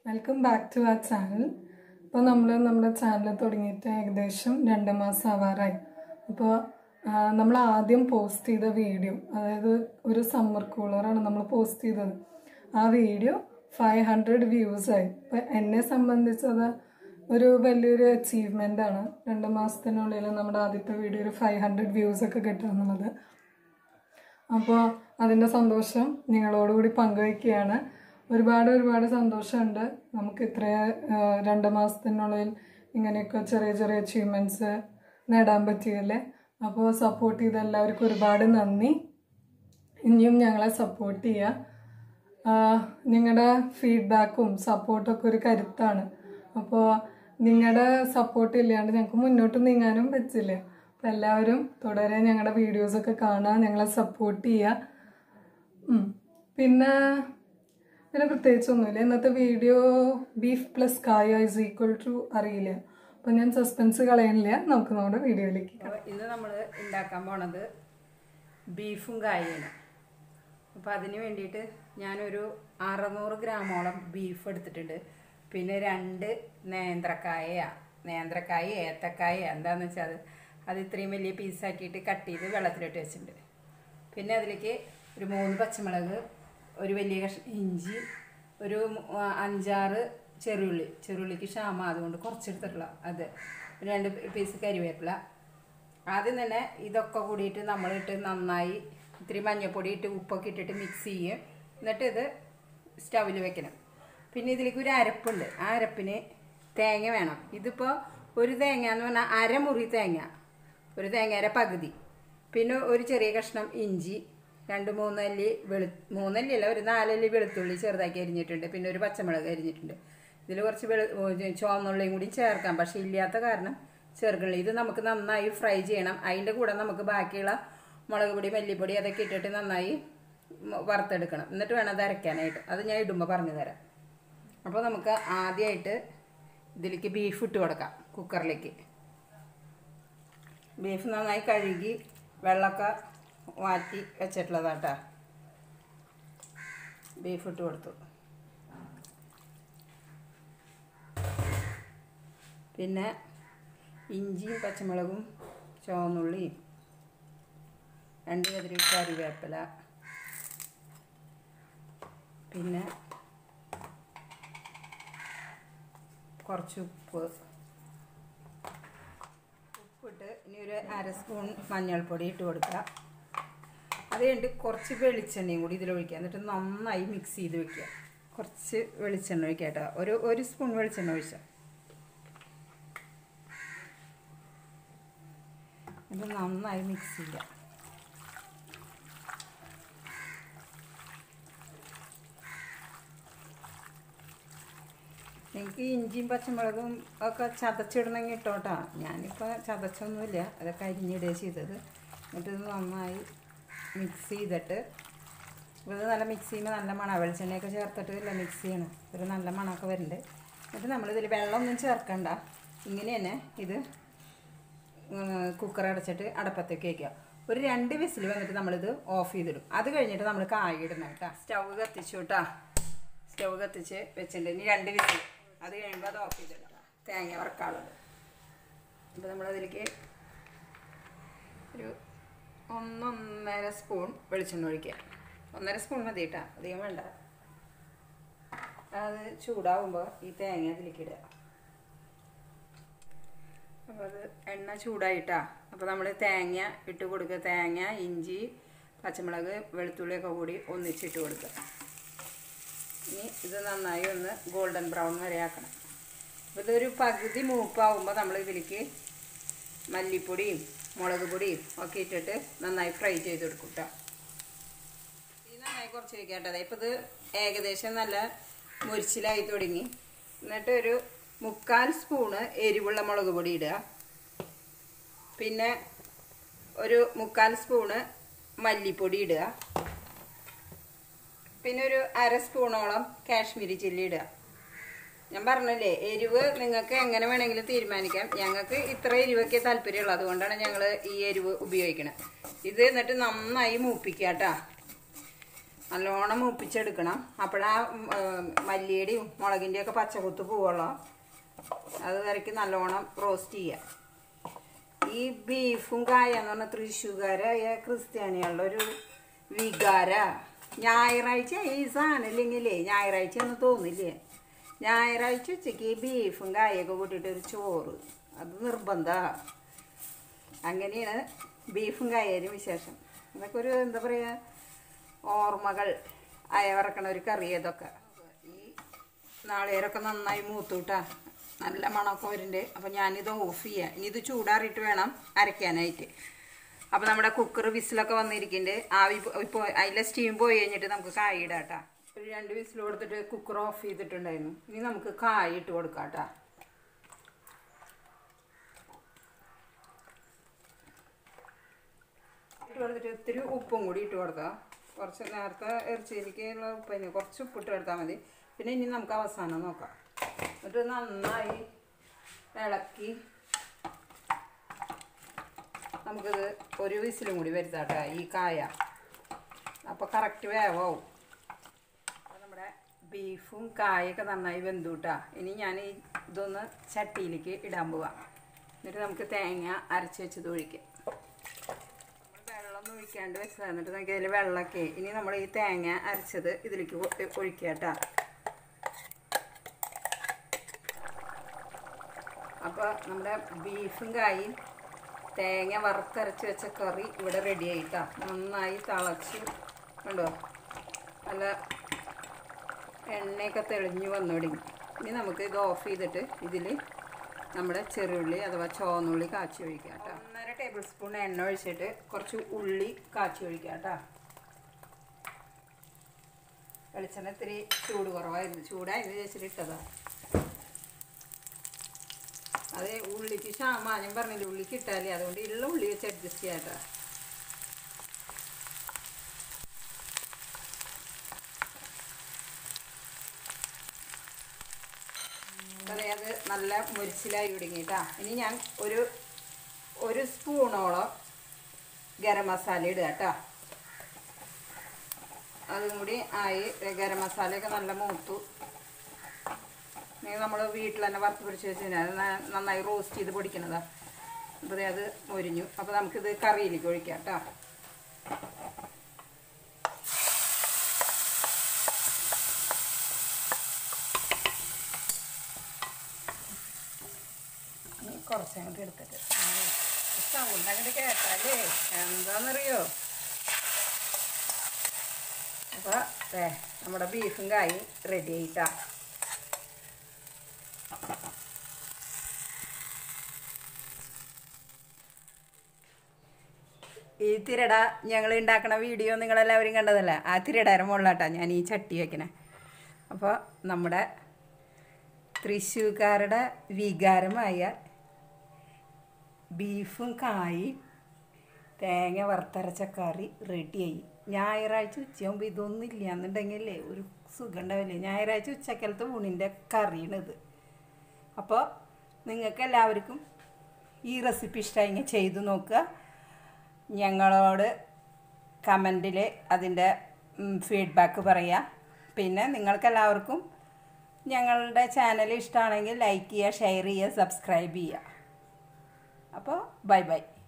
Welcome back to ആ channel ഇപ്പോൾ നമ്മൾ നമ്മുടെ ചാനൽ തുടങ്ങിയിട്ട് ഏകദേശം രണ്ട് മാസം ആവാറായി അപ്പോൾ നമ്മൾ ആദ്യം പോസ്റ്റ് ചെയ്ത വീഡിയോ അതായത് ഒരു സമ്മർ കൂളറാണ് നമ്മൾ പോസ്റ്റ് ചെയ്തത് ആ വീഡിയോ ഫൈവ് ഹൺഡ്രഡ് വ്യൂസ് ആയി ഇപ്പം എന്നെ സംബന്ധിച്ചത് ഒരു വലിയൊരു അച്ചീവ്മെൻ്റ് ആണ് രണ്ട് മാസത്തിനുള്ളിൽ നമ്മുടെ ആദ്യത്തെ വീഡിയോ ഒരു ഫൈവ് ഹൺഡ്രഡ് വ്യൂസ് ഒക്കെ കിട്ടുക എന്നുള്ളത് അപ്പോൾ അതിൻ്റെ സന്തോഷം നിങ്ങളോടുകൂടി പങ്കുവയ്ക്കുകയാണ് ഒരുപാട് ഒരുപാട് സന്തോഷമുണ്ട് നമുക്ക് ഇത്ര രണ്ട് മാസത്തിനുള്ളിൽ ഇങ്ങനെയൊക്കെ ചെറിയ ചെറിയ അച്ചീവ്മെൻറ്റ്സ് നേടാൻ പറ്റിയല്ലേ അപ്പോൾ സപ്പോർട്ട് ചെയ്ത എല്ലാവർക്കും ഒരുപാട് നന്ദി ഇനിയും ഞങ്ങളെ സപ്പോർട്ട് ചെയ്യുക നിങ്ങളുടെ ഫീഡ്ബാക്കും സപ്പോർട്ടൊക്കെ ഒരു കരുത്താണ് അപ്പോൾ നിങ്ങളുടെ സപ്പോർട്ട് ഇല്ലാണ്ട് ഞങ്ങൾക്ക് മുന്നോട്ട് നീങ്ങാനും പറ്റില്ല അപ്പം എല്ലാവരും തുടരെ ഞങ്ങളുടെ വീഡിയോസൊക്കെ കാണുക ഞങ്ങളെ സപ്പോർട്ട് ചെയ്യുക ഉം. പിന്നെ പിന്നെ പ്രത്യേകിച്ചൊന്നുമില്ല ഇന്നത്തെ വീഡിയോ ബീഫ് പ്ലസ് കായ ഇസ് ഈക്വൽ ടു അറിയില്ല അപ്പം ഞാൻ സസ്പെൻസ് കളയണില്ല നമുക്ക് നമ്മുടെ വീഡിയോയിലേക്ക് അപ്പോൾ ഇന്ന് നമ്മൾ ഉണ്ടാക്കാൻ പോണത് ബീഫും കായയാണ് അപ്പോൾ അതിന് വേണ്ടിയിട്ട് ഞാനൊരു അറുന്നൂറ് ഗ്രാമോളം ബീഫ് എടുത്തിട്ടുണ്ട് പിന്നെ രണ്ട് നേന്ത്രക്കായ നേന്ത്രക്കായ ഏത്തക്കായ എന്താണെന്ന് വെച്ചാൽ അത് അത് ഇത്രയും വലിയ പീസാക്കിയിട്ട് കട്ട് ചെയ്ത് വെള്ളത്തിലിട്ട് വെച്ചിട്ടുണ്ട് പിന്നെ അതിലേക്ക് ഒരു മൂന്ന് പച്ചമുളക് ഒരു വലിയ കഷ്ണം ഇഞ്ചി ഒരു മു- ആ, അഞ്ചാറ് ചെറുള്ളി ചെറുള്ളിക്ക് ക്ഷാമം അതുകൊണ്ട് കുറച്ചെടുത്തിട്ടുള്ള അത് ഒരു രണ്ട് പീസ് കരിവേപ്പില ആദ്യം തന്നെ ഇതൊക്കെ കൂടിയിട്ട് നമ്മളിട്ട് നന്നായി ഇത്തിരി മഞ്ഞൾപ്പൊടി ഇട്ട് ഉപ്പൊക്കെ ഇട്ടിട്ട് മിക്സ് ചെയ്യും എന്നിട്ട് ഇത് സ്റ്റൗവിൽ വെക്കണം പിന്നെ ഇതിലേക്ക് ഒരു അരപ്പുണ്ട് ആ അരപ്പിന് തേങ്ങ വേണം ഇതിപ്പോൾ ഒരു തേങ്ങ എന്ന് പറഞ്ഞാൽ അരമുറി തേങ്ങ ഒരു തേങ്ങയുടെ പകുതി പിന്നെ ഒരു ചെറിയ കഷ്ണം ഇഞ്ചി രണ്ട് മൂന്നല്ലി വെളു മൂന്നല്ലി അല്ല ഒരു നാലല്ലി വെളുത്തുള്ളി ചെറുതാക്കി അരിഞ്ഞിട്ടുണ്ട് പിന്നെ ഒരു പച്ചമുളക് അരിഞ്ഞിട്ടുണ്ട് ഇതിൽ കുറച്ച് വെളു ചുവന്നുള്ളിയും കൂടി ചേർക്കാം പക്ഷേ ഇല്ലാത്ത കാരണം ചേർക്കണില്ല ഇത് നമുക്ക് നന്നായി ഫ്രൈ ചെയ്യണം അതിൻ്റെ കൂടെ നമുക്ക് ബാക്കിയുള്ള മുളക് പൊടി മല്ലിപ്പൊടി അതൊക്കെ ഇട്ടിട്ട് നന്നായി മ- വറുത്തെടുക്കണം എന്നിട്ട് വേണം അത് അരയ്ക്കാനായിട്ട് അത് ഞാൻ ഇടുമ്പോൾ പറഞ്ഞു തരാം അപ്പോൾ നമുക്ക് ആദ്യമായിട്ട് ഇതിലേക്ക് ബീഫ് ഇട്ട് കൊടുക്കാം കുക്കറിലേക്ക് ബീഫ് നന്നായി കഴുകി വെള്ളമൊക്കെ വാറ്റി വെച്ചിട്ടുള്ളതാട്ടാ ബീഫ് ഇട്ട് കൊടുത്തു പിന്നെ ഇഞ്ചിയും പച്ചമുളകും ചുവന്നുള്ളിയും രണ്ട് കതിരി കറിവേപ്പില പിന്നെ കുറച്ച് ഉപ്പ് ഉപ്പിട്ട് ഇനി ഒരു അര സ്പൂൺ മഞ്ഞൾപ്പൊടി ഇട്ട് കൊടുക്കുക അത് കഴിഞ്ഞിട്ട് കുറച്ച് വെളിച്ചെണ്ണയും കൂടി ഇതിലൊഴിക്കുക എന്നിട്ട് നന്നായി മിക്സ് ചെയ്ത് വെക്കുക കുറച്ച് വെളിച്ചെണ്ണ ഒഴിക്കുക കേട്ടോ ഒരു ഒരു സ്പൂൺ വെളിച്ചെണ്ണ ഒഴിച്ചാൽ ഇത് നന്നായി മിക്സ് ചെയ്യുക എനിക്ക് ഇഞ്ചിയും പച്ചമുളകും ഒക്കെ ചതച്ചിടണമെങ്കിൽ ഇട്ടോട്ടാ ഞാനിപ്പോൾ ചതച്ചൊന്നുമില്ല അതൊക്കെ അരിഞ്ഞിടുക ചെയ്തത് എന്നിട്ട് ഇത് നന്നായി മിക്സ് ചെയ്തിട്ട് ഇത് നല്ല മിക്സ് ചെയ്യുമ്പോൾ നല്ല മണം വെളിച്ചെണ്ണയൊക്കെ ചേർത്തിട്ട് ഇല്ല മിക്സ് ചെയ്യണം ഒരു നല്ല മണമൊക്കെ വരുന്നുണ്ട് എന്നിട്ട് നമ്മളിതിൽ വെള്ളമൊന്നും ചേർക്കണ്ട ഇങ്ങനെ തന്നെ ഇത് കുക്കർ അടച്ചിട്ട് അടപ്പത്തേക്ക് വയ്ക്കുക ഒരു രണ്ട് വിസിൽ വന്നിട്ട് നമ്മളിത് ഓഫ് ചെയ്തിടും അത് കഴിഞ്ഞിട്ട് നമ്മൾ കായ ഇടണം കേട്ടോ സ്റ്റൗ കത്തിച്ചു കേട്ടോ സ്റ്റൗ കത്തിച്ച് വെച്ചിട്ടുണ്ട് ഇനി രണ്ട് വിസിൽ അത് കഴിയുമ്പോൾ അത് ഓഫ് ചെയ്തിടാം തേങ്ങ വറക്കാനുള്ളത് അപ്പോൾ നമ്മളതിലേക്ക് ഒരു ഒന്നൊന്നര സ്പൂൺ വെളിച്ചെണ്ണ ഒഴിക്കുക ഒന്നര സ്പൂൺ മതി കേട്ടോ അധികം വേണ്ട അത് ചൂടാവുമ്പോൾ ഈ തേങ്ങ അതിലേക്ക് ഇടുക അപ്പോൾ അത് എണ്ണ ചൂടായിട്ടാ അപ്പോൾ നമ്മൾ തേങ്ങ ഇട്ട് കൊടുക്കുക തേങ്ങ ഇഞ്ചി പച്ചമുളക് വെളുത്തുള്ളിയൊക്കെ കൂടി ഒന്നിച്ചിട്ട് കൊടുക്കുക ഇനി ഇത് നന്നായി ഒന്ന് ഗോൾഡൻ ബ്രൗൺ വരെ ആക്കണം അപ്പോൾ ഇതൊരു പകുതി മൂപ്പാവുമ്പോൾ നമ്മൾ ഇതിലേക്ക് മല്ലിപ്പൊടിയും മുളക് പൊടിയും ഒക്കെ ഇട്ടിട്ട് നന്നായി ഫ്രൈ ചെയ്ത് കൊടുക്കും കേട്ടോ ഇത് നന്നായി കുറച്ച് വയ്ക്കേണ്ടത് ഇപ്പോൾ ഇത് ഏകദേശം നല്ല മുരിച്ചിലായി തുടങ്ങി എന്നിട്ട് ഒരു മുക്കാൽ സ്പൂണ് എരിവുള്ള മുളക് പൊടി ഇടുക പിന്നെ ഒരു മുക്കാൽ സ്പൂണ് മല്ലിപ്പൊടി ഇടുക പിന്നെ ഒരു അര സ്പൂണോളം കാശ്മീരി ചില്ലി ഇടുക ഞാൻ പറഞ്ഞില്ലേ എരിവ് നിങ്ങൾക്ക് എങ്ങനെ വേണമെങ്കിലും തീരുമാനിക്കാം ഞങ്ങൾക്ക് ഇത്ര എരിവൊക്കെ താല്പര്യമുള്ളൂ അതുകൊണ്ടാണ് ഞങ്ങൾ ഈ എരിവ് ഉപയോഗിക്കുന്നത് ഇത് എന്നിട്ട് നന്നായി മൂപ്പിക്കുക കേട്ടോ നല്ലോണം മൂപ്പിച്ചെടുക്കണം അപ്പോഴാ മല്ലിയുടെയും മുളകിൻ്റെയും ഒക്കെ പച്ചകുത്ത് പോവുള്ളൂ അത് വരയ്ക്ക് നല്ലോണം റോസ്റ്റ് ചെയ്യാം ഈ ബീഫും കായ എന്ന് പറഞ്ഞാൽ തൃശ്ശൂകാരായ ക്രിസ്ത്യാനികളുടെ ഒരു വികാര ഞായറാഴ്ച ഈ സാധനം ഇല്ലെങ്കിലേ ഞായറാഴ്ച ഒന്നും തോന്നില്ലേ ഞായറാഴ്ച ഉച്ചയ്ക്ക് ഈ ബീഫും കായൊക്കെ കൂട്ടിയിട്ട് ഒരു ചോറ് അത് നിർബന്ധമാണ് അങ്ങനെയാണ് ബീഫും കായരും വിശേഷം അതൊക്കെ ഒരു എന്താ പറയുക ഓർമ്മകൾ അയവറക്കണ ഒരു കറി അതൊക്കെ ഈ നാളികേരൊക്കെ നന്നായി മൂത്തുട്ടാ നല്ല മണമൊക്കെ വരുന്നുണ്ട് അപ്പം ഞാനിത് ഓഫ് ചെയ്യാം ഇനി ഇത് ചൂടാറിയിട്ട് വേണം അരയ്ക്കാനായിട്ട് അപ്പം നമ്മുടെ കുക്കർ വിസിലൊക്കെ വന്നിരിക്കുന്നുണ്ട് ആവി ഇപ്പോൾ അതിലെ സ്റ്റീം പോയി കഴിഞ്ഞിട്ട് നമുക്ക് കായ ഇടാം കേട്ടോ ഒരു രണ്ട് വിസിൽ കൊടുത്തിട്ട് കുക്കർ ഓഫ് ചെയ്തിട്ടുണ്ടായിരുന്നു ഇനി നമുക്ക് കായ ഇട്ട് കൊടുക്കാം കേട്ടോ ഇട്ട് കൊടുത്തിട്ട് ഇത്തിരി ഉപ്പും കൂടി ഇട്ട് കൊടുക്കുക കുറച്ച് നേരത്തെ ഇറച്ചിയിലേക്കുള്ള ഉപ്പ് തന്നെ കുറച്ച് ഉപ്പിട്ട് എടുത്താൽ മതി പിന്നെ ഇനി നമുക്ക് അവസാനം നോക്കാം എന്നിട്ട് നന്നായി ഇളക്കി നമുക്കിത് ഒരു വിസിലും കൂടി വരുത്താട്ടെ ഈ കായ അപ്പോൾ കറക്റ്റ് വേവാവും അപ്പോൾ നമ്മുടെ ബീഫും കായൊക്കെ നന്നായി വെന്തുട്ടാ ഇനി ഞാൻ ഈ ഇതൊന്ന് ചട്ടിയിലേക്ക് ഇടാൻ പോവാം എന്നിട്ട് നമുക്ക് തേങ്ങ അരച്ച് വെച്ചത് ഒഴിക്കാം വെള്ളമൊന്നും ഒഴിക്കാണ്ട് വെച്ചത് എന്നിട്ട് നമുക്ക് ഇതിൽ വെള്ളമൊക്കെ ഇനി നമ്മൾ ഈ തേങ്ങ അരച്ചത് ഇതിലേക്ക് ഒ- ഒഴിക്കുക കേട്ടോ അപ്പോൾ നമ്മുടെ ബീഫും കായും തേങ്ങ വറുത്തരച്ച് വെച്ച കറി ഇവിടെ റെഡി ആയിട്ടാ നന്നായി തിളച്ച് കണ്ടോ നല്ല എണ്ണയൊക്കെ തെളിഞ്ഞു വന്നു തുടങ്ങി ഇനി നമുക്ക് ഇത് ഓഫ് ചെയ്തിട്ട് ഇതിൽ നമ്മുടെ ചെറുള്ളി അഥവാ ചുവന്നുള്ളി കാച്ചി ഒഴിക്കാം കേട്ടോ ഒന്നര ടേബിൾ സ്പൂൺ എണ്ണ ഒഴിച്ചിട്ട് കുറച്ച് ഉള്ളി കാച്ചി ഒഴിക്കാം കേട്ടോ വെളിച്ചെണ്ണ ഇത്തിരി ചൂട് കുറവായിരുന്നു ചൂടായിരുന്നു ചേച്ചിട്ട് ഇട്ടതാ അത് ഉള്ളിക്ക് ക്ഷാമ ഞാൻ പറഞ്ഞില്ല ഉള്ളിക്ക് ഇട്ടാലേ അതുകൊണ്ട് ഉള്ള ഉള്ളി വെച്ച് അഡ്ജസ്റ്റ് ചെയ്യാം കേട്ടോ അതെ അത് നല്ല മുരിച്ചിലായി ഒടുങ്ങിട്ടാ ഇനി ഞാൻ ഒരു ഒരു സ്പൂണോളം ഗരം മസാല ഇടുക കേട്ടോ അതും കൂടി ആയി ഗരം മസാലയൊക്കെ നല്ല മൂത്തു നമ്മൾ വീട്ടിൽ തന്നെ വറുത്ത് പിടിച്ച് വെച്ച് അത് ന- നന്നായി റോസ്റ്റ് ചെയ്ത് പൊടിക്കണതാ അപ്പോൾ ദേ അത് മൊരിഞ്ഞു അപ്പോൾ നമുക്കിത് കറിയിലേക്ക് ഒഴിക്കാം കേട്ടോ ഇനി കുറച്ചങ്ങോട്ട് എടുത്തിട്ട് സൗണ്ട് അങ്ങോട്ട് കേട്ടാലേ എന്താണെന്നറിയോ അപ്പോൾ ഏ നമ്മുടെ ബീഫും കായും റെഡി ആയിട്ടാ ഈ തിരട ഞങ്ങൾ ഉണ്ടാക്കണ വീഡിയോ നിങ്ങളെല്ലാവരും കണ്ടതല്ല ആ തിരടയുടെ മുകളിലാട്ടാ ഞാൻ ഈ ചട്ടി വയ്ക്കണേ അപ്പോൾ നമ്മുടെ തൃശ്ശൂർക്കാരുടെ വികാരമായ ബീഫും കായും തേങ്ങ വറുത്തരച്ച കറി റെഡിയായി ഞായറാഴ്ച ഉച്ചയാകുമ്പോൾ ഇതൊന്നും ഇല്ല എന്നുണ്ടെങ്കിലേ ഒരു സുഖം ഉണ്ടാവില്ലേ ഞായറാഴ്ച ഉച്ചക്കലത്തെ ഊണിൻ്റെ കറിയാണിത് അപ്പോൾ നിങ്ങൾക്ക് എല്ലാവർക്കും ഈ റെസിപ്പി ഇഷ്ടമായി ചെയ്തു നോക്കുക ഞങ്ങളോട് കമൻറ്റിൽ അതിൻ്റെ ഫീഡ്ബാക്ക് പറയുക പിന്നെ നിങ്ങൾക്കെല്ലാവർക്കും ഞങ്ങളുടെ ചാനൽ ഇഷ്ടമാണെങ്കിൽ ലൈക്ക് ചെയ്യുക ഷെയർ ചെയ്യുക സബ്സ്ക്രൈബ് ചെയ്യുക അപ്പോൾ ബൈ ബൈ